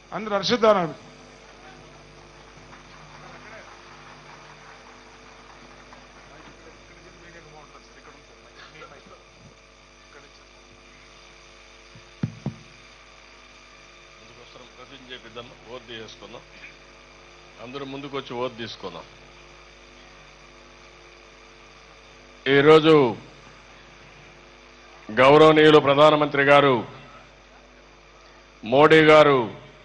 అందరు హర్షిద్దారు అందుకోసం ప్రతిజ్ఞ చేపిద్దాం ఓట్ తీసుకుందాం అందరూ ముందుకు వచ్చి ఓట్ తీసుకుందాం ఈరోజు గౌరవనీయులు ప్రధానమంత్రి గారు మోడీ గారు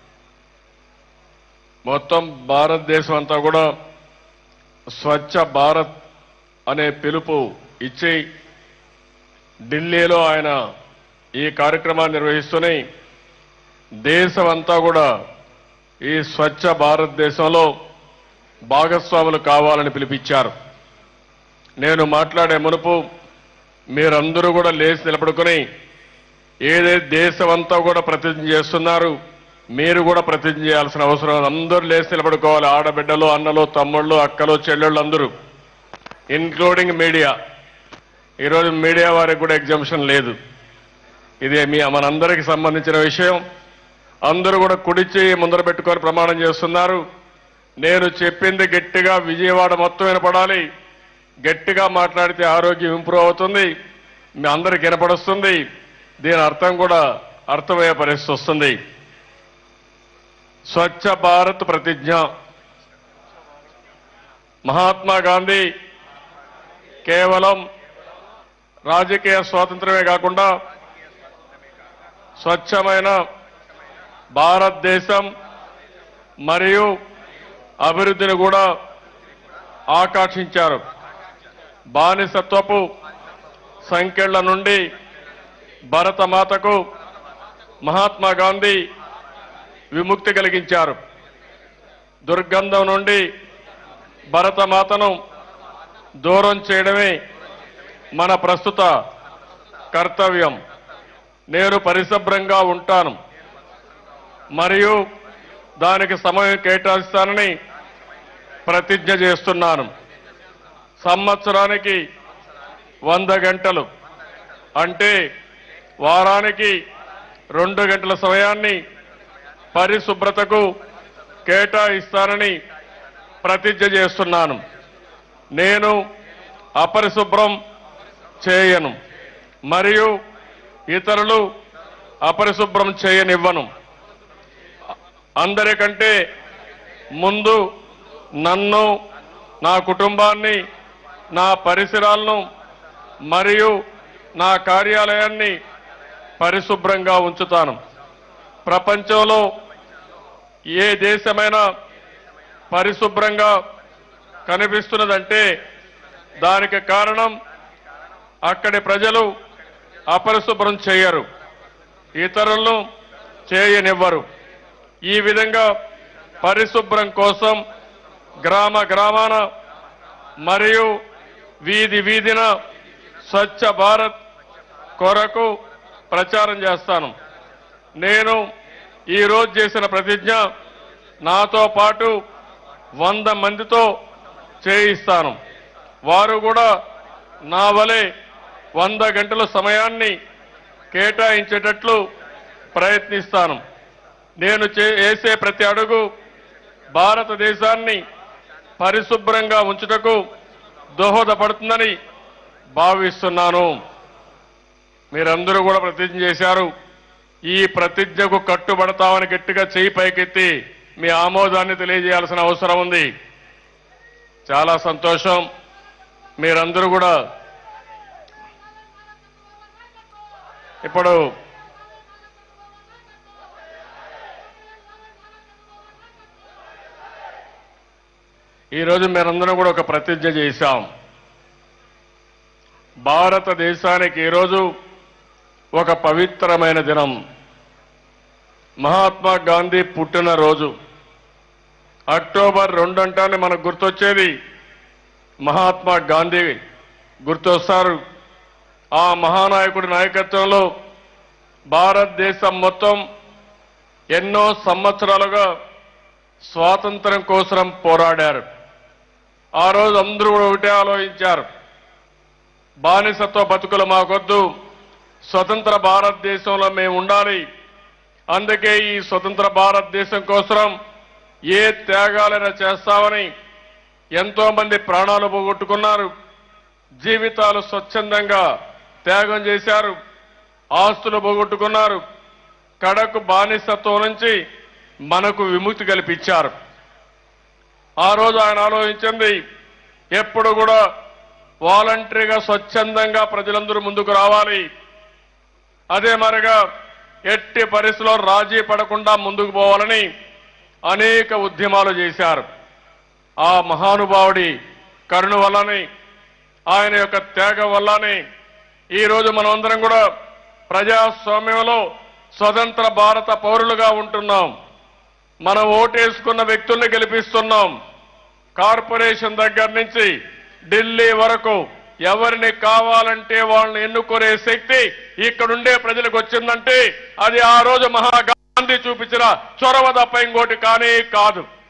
మొత్తం భారతదేశం అంతా కూడా స్వచ్ఛ భారత్ అనే పిలుపు ఇచ్చి ఢిల్లీలో ఆయన ఈ కార్యక్రమాన్ని నిర్వహిస్తూనే దేశమంతా కూడా ఈ స్వచ్ఛ భారతదేశంలో భాగస్వాములు కావాలని పిలిపించారు నేను మాట్లాడే మునుపు మీరందరూ కూడా లేచి నిలబడుకొని ఏదైతే దేశమంతా కూడా ప్రతిజ్ఞ చేస్తున్నారు మీరు కూడా ప్రతిజ్ఞ చేయాల్సిన అవసరం ఉంది. అందరూ లేచి నిలబడుకోవాలి ఆడబిడ్డలు అన్నలు తమ్ముళ్ళు అక్కలు చెల్లెళ్ళు అందరూ ఇన్క్లూడింగ్ మీడియా ఈరోజు మీడియా వారికి కూడా ఎగ్జామ్షన్ లేదు ఇది మీ మనందరికి సంబంధించిన విషయం అందరూ కూడా కుడి చేయి ముందర పెట్టుకొని ప్రమాణం చేస్తున్నారు నేను చెప్పింది గట్టిగా విజయవాడ మొత్తం వినపడాలి గట్టిగా మాట్లాడితే ఆరోగ్యం ఇంప్రూవ్ అవుతుంది మీ అందరికి వినపడొస్తుంది దీని అర్థం కూడా అర్థమయ్యే పరిస్థితి వస్తుంది స్వచ్ఛ భారత్ ప్రతిజ్ఞ మహాత్మా గాంధీ కేవలం రాజకీయ స్వాతంత్రమే కాకుండా స్వచ్ఛమైన భారతదేశం మరియు అభివృద్ధిని కూడా ఆకాంక్షించారు బానిసత్వపు సంఖ్యల నుండి భరతమాతకు మహాత్మా గాంధీ విముక్తి కలిగించారు దుర్గంధం నుండి భరతమాతను దూరం చేయడమే మన ప్రస్తుత కర్తవ్యం నేను పరిశుభ్రంగా ఉంటాను మరియు దానికి సమయం కేటాయిస్తానని ప్రతిజ్ఞ చేస్తున్నాను సంవత్సరానికి వంద గంటలు అంటే వారానికి రెండు గంటల సమయాన్ని పరిశుభ్రతకు కేటాయిస్తానని ప్రతిజ్ఞ చేస్తున్నాను నేను అపరిశుభ్రం చేయను మరియు ఇతరులు అపరిశుభ్రం చేయనివ్వను అందరికంటే ముందు నన్ను నా కుటుంబాన్ని నా పరిసరాలను మరియు నా కార్యాలయాన్ని పరిశుభ్రంగా ఉంచుతాను ప్రపంచంలో ఏ దేశమైనా పరిశుభ్రంగా కనిపిస్తున్నదంటే దానికి కారణం అక్కడి ప్రజలు అపరిశుభ్రం చేయరు ఇతరులను చేయనివ్వరు ఈ విధంగా పరిశుభ్రం కోసం గ్రామ గ్రామాన మరియు వీధి వీధిన స్వచ్ఛ భారత్ కొరకు ప్రచారం చేస్తాను నేను ఈ రోజు చేసిన ప్రతిజ్ఞ నాతో పాటు వంద మందితో చేయిస్తాను వారు కూడా నా వలె వంద గంటల సమయాన్ని కేటాయించేటట్లు ప్రయత్నిస్తాను నేను చే- వేసే ప్రతి అడుగు భారతదేశాన్ని పరిశుభ్రంగా ఉంచుటకు దోహదపడుతుందని భావిస్తున్నాను మీరందరూ కూడా ప్రతిజ్ఞ చేశారు ఈ ప్రతిజ్ఞకు కట్టుబడతామని గట్టిగా చేయి పైకెత్తి మీ ఆమోదాన్ని తెలియజేయాల్సిన అవసరం ఉంది చాలా సంతోషం మీరందరూ కూడా ఇప్పుడు ఈరోజు మీరందరూ కూడా ఒక ప్రతిజ్ఞ చేశాం భారతదేశానికి ఈరోజు ఒక పవిత్రమైన దినం మహాత్మా గాంధీ పుట్టినరోజు అక్టోబర్ రెండు అంటానే మనకు గుర్తొచ్చేది మహాత్మా గాంధీ గుర్తొస్తారు ఆ మహానాయకుడి నాయకత్వంలో భారతదేశం మొత్తం ఎన్నో సంవత్సరాలుగా స్వాతంత్రం కోసం పోరాడారు ఆ రోజు అందరూ కూడా ఒకటే ఆలోచించారు బానిసత్వ బతుకులు మాకొద్దు స్వతంత్ర భారతదేశంలో మేము ఉండాలి అందుకే ఈ స్వతంత్ర భారతదేశం కోసం ఏ త్యాగాలైనా చేస్తామని ఎంతో మంది ప్రాణాలు పోగొట్టుకున్నారు జీవితాలు స్వచ్ఛందంగా త్యాగం చేశారు ఆస్తులు పోగొట్టుకున్నారు కడకు బానిసత్వం నుంచి మనకు విముక్తి కల్పించారు ఆ రోజు ఆయన ఆలోచించింది ఎప్పుడు కూడా వాలంటరీగా స్వచ్ఛందంగా ప్రజలందరూ ముందుకు రావాలి అదే మరిగా ఎట్టి పరిస్థితిలో రాజీ పడకుండా ముందుకు పోవాలని అనేక ఉద్యమాలు చేశారు ఆ మహానుభావుడి కరుణ వల్లనే ఆయన యొక్క త్యాగం వల్లనే ఈ రోజు మనమందరం కూడా ప్రజాస్వామ్యంలో స్వతంత్ర భారత పౌరులుగా ఉంటున్నాం మనం ఓటేసుకున్న వ్యక్తుల్ని గెలిపిస్తున్నాం కార్పొరేషన్ దగ్గర నుంచి ఢిల్లీ వరకు ఎవరిని కావాలంటే వాళ్ళని ఎన్నుకునే శక్తి ఇక్కడుండే ప్రజలకు వచ్చిందంటే అది ఆ రోజు మహాగాంధీ చూపించిన చొరవ తప్ప ఇంకోటి కానీ కాదు